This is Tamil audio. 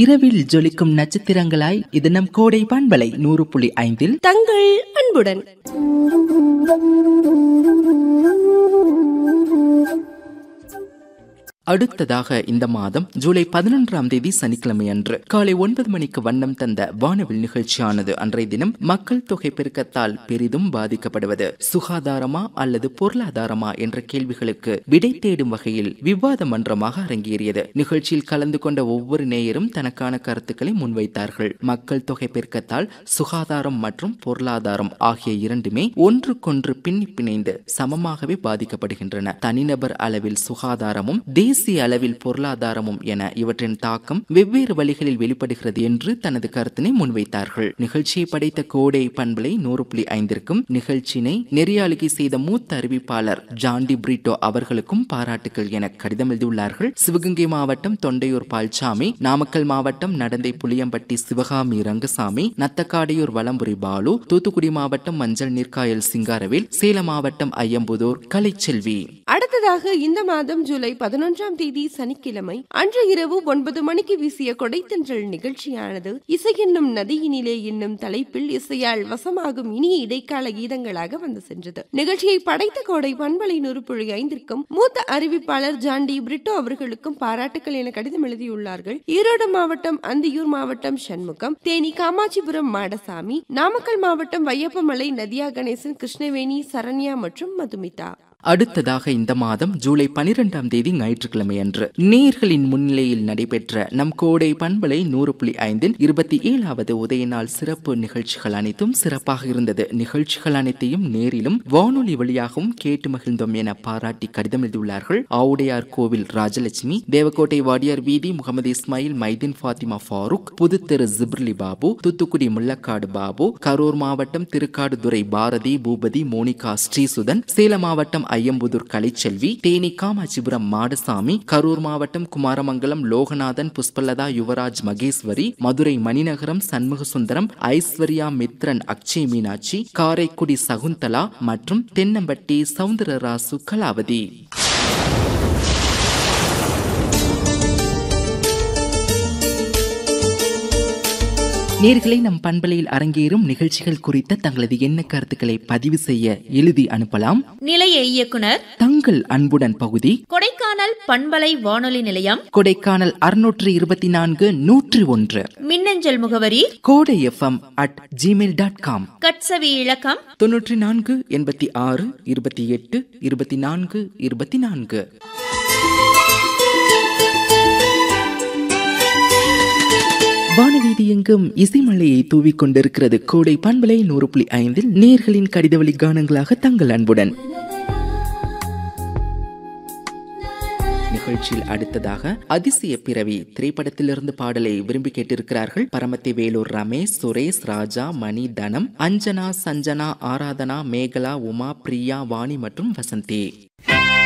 இரவில் ஜொலிக்கும் நட்சத்திரங்களாய் இது நம் கோடை பண்பலை நூறு புள்ளி ஐந்தில் தங்கள் அன்புடன் அடுத்ததாக இந்த மாதம் ஜூலை பதினொன்றாம் தேதி சனிக்கிழமை அன்று காலை ஒன்பது மணிக்கு வண்ணம் தந்த வானவில் நிகழ்ச்சியானது அன்றைய தினம் மக்கள் தொகை பெருக்கத்தால் பெரிதும் பாதிக்கப்படுவது சுகாதாரமா அல்லது பொருளாதாரமா என்ற கேள்விகளுக்கு விடை தேடும் வகையில் விவாத மன்றமாக அரங்கேறியது நிகழ்ச்சியில் கலந்து கொண்ட ஒவ்வொரு நேயரும் தனக்கான கருத்துக்களை முன்வைத்தார்கள் மக்கள் தொகை பெருக்கத்தால் சுகாதாரம் மற்றும் பொருளாதாரம் ஆகிய இரண்டுமே ஒன்றுக்கொன்று பின்னி பிணைந்து சமமாகவே பாதிக்கப்படுகின்றன தனிநபர் அளவில் சுகாதாரமும் தேசிய அளவில் பொருளாதாரமும் என இவற்றின் தாக்கம் வெவ்வேறு வழிகளில் வெளிப்படுகிறது என்று தனது கருத்தினை முன்வைத்தார்கள் நிகழ்ச்சியை படைத்த கோடை பண்பலை நூறு புள்ளி ஐந்திற்கும் நிகழ்ச்சியினை நெறியாளுகை செய்த மூத்த அறிவிப்பாளர் ஜாண்டி பிரிட்டோ அவர்களுக்கும் பாராட்டுகள் என கடிதம் எழுதியுள்ளார்கள் சிவகங்கை மாவட்டம் தொண்டையூர் பால்சாமி நாமக்கல் மாவட்டம் நடந்தை புளியம்பட்டி சிவகாமி ரங்கசாமி நத்தக்காடையூர் வலம்புரி பாலு தூத்துக்குடி மாவட்டம் மஞ்சள் நீர்க்காயல் சிங்காரவேல் சேலம் மாவட்டம் ஐயம்புதூர் கலைச்செல்வி அடுத்ததாக இந்த மாதம் ஜூலை பதினொன்றாம் தேதி சனிக்கிழமை அன்று இரவு ஒன்பது மணிக்கு வீசிய கொடைத்தன்றல் நிகழ்ச்சியானது இசை என்னும் நதியினிலே என்னும் தலைப்பில் இசையால் வசமாகும் இனிய இடைக்கால கீதங்களாக வந்து சென்றது நிகழ்ச்சியை படைத்த கோடை பண்பலை நூறுப்புழி ஐந்திற்கும் மூத்த அறிவிப்பாளர் ஜாண்டி பிரிட்டோ அவர்களுக்கும் பாராட்டுக்கள் என கடிதம் எழுதியுள்ளார்கள் ஈரோடு மாவட்டம் அந்தியூர் மாவட்டம் சண்முகம் தேனி காமாட்சிபுரம் மாடசாமி நாமக்கல் மாவட்டம் வையப்பமலை நதியா கணேசன் கிருஷ்ணவேணி சரண்யா மற்றும் மதுமிதா அடுத்ததாக இந்த மாதம் ஜூலை பனிரெண்டாம் தேதி ஞாயிற்றுக்கிழமை அன்று நேர்களின் முன்னிலையில் நடைபெற்ற நம் கோடை பண்பலை நூறு புள்ளி ஐந்தில் இருபத்தி ஏழாவது உதயநாள் சிறப்பு நிகழ்ச்சிகள் அனைத்தும் சிறப்பாக இருந்தது நிகழ்ச்சிகள் அனைத்தையும் நேரிலும் வானொலி வழியாகவும் கேட்டு மகிழ்ந்தோம் என பாராட்டி கடிதம் எழுதியுள்ளார்கள் ஆவுடையார் கோவில் ராஜலட்சுமி தேவக்கோட்டை வாடியார் வீதி முகமது இஸ்மாயில் மைதீன் ஃபாத்திமா ஃபாரூக் புதுத்தெரு ஜிப்ரலி பாபு தூத்துக்குடி முள்ளக்காடு பாபு கரூர் மாவட்டம் திருக்காடுதுறை பாரதி பூபதி மோனிகா ஸ்ரீசுதன் சேலம் மாவட்டம் ஐயம்புதூர் கலைச்செல்வி தேனி காமாட்சிபுரம் மாடசாமி கரூர் மாவட்டம் குமாரமங்கலம் லோகநாதன் புஷ்பலதா யுவராஜ் மகேஸ்வரி மதுரை மணிநகரம் சண்முகசுந்தரம் ஐஸ்வர்யா மித்ரன் அக்ஷய் மீனாட்சி காரைக்குடி சகுந்தலா மற்றும் தென்னம்பட்டி சவுந்தரராசு கலாவதி நேர்களை நம் பண்பலையில் அரங்கேறும் நிகழ்ச்சிகள் குறித்த தங்களது எண்ண கருத்துக்களை பதிவு செய்ய எழுதி அனுப்பலாம் நிலைய இயக்குனர் தங்கள் அன்புடன் பகுதி கொடைக்கானல் பண்பலை வானொலி நிலையம் கொடைக்கானல் அறுநூற்று இருபத்தி நான்கு நூற்றி ஒன்று மின்னஞ்சல் முகவரி Kodai FM at Gmail dot com கட்சவி இலக்கம் தொன்னூற்றி நான்கு எண்பத்தி ஆறு இருபத்தி எட்டு இருபத்தி நான்கு இருபத்தி நான்கு வானவீதி எங்கும் இசைமலையை தூவிக் கொண்டிருக்கிறது கோடை பண்பலை நூறு புள்ளி ஐந்தில் நேர்களின் கடிதவழி கானங்களாக தங்கள் அன்புடன் நிகழ்ச்சியில் அடுத்ததாக அதிசய பிறவி திரைப்படத்திலிருந்து பாடலை விரும்பி கேட்டிருக்கிறார்கள் பரமத்தி வேலூர் ரமேஷ் சுரேஷ் ராஜா மணி தனம் அஞ்சனா சஞ்சனா ஆராதனா மேகலா உமா பிரியா வாணி மற்றும் வசந்தி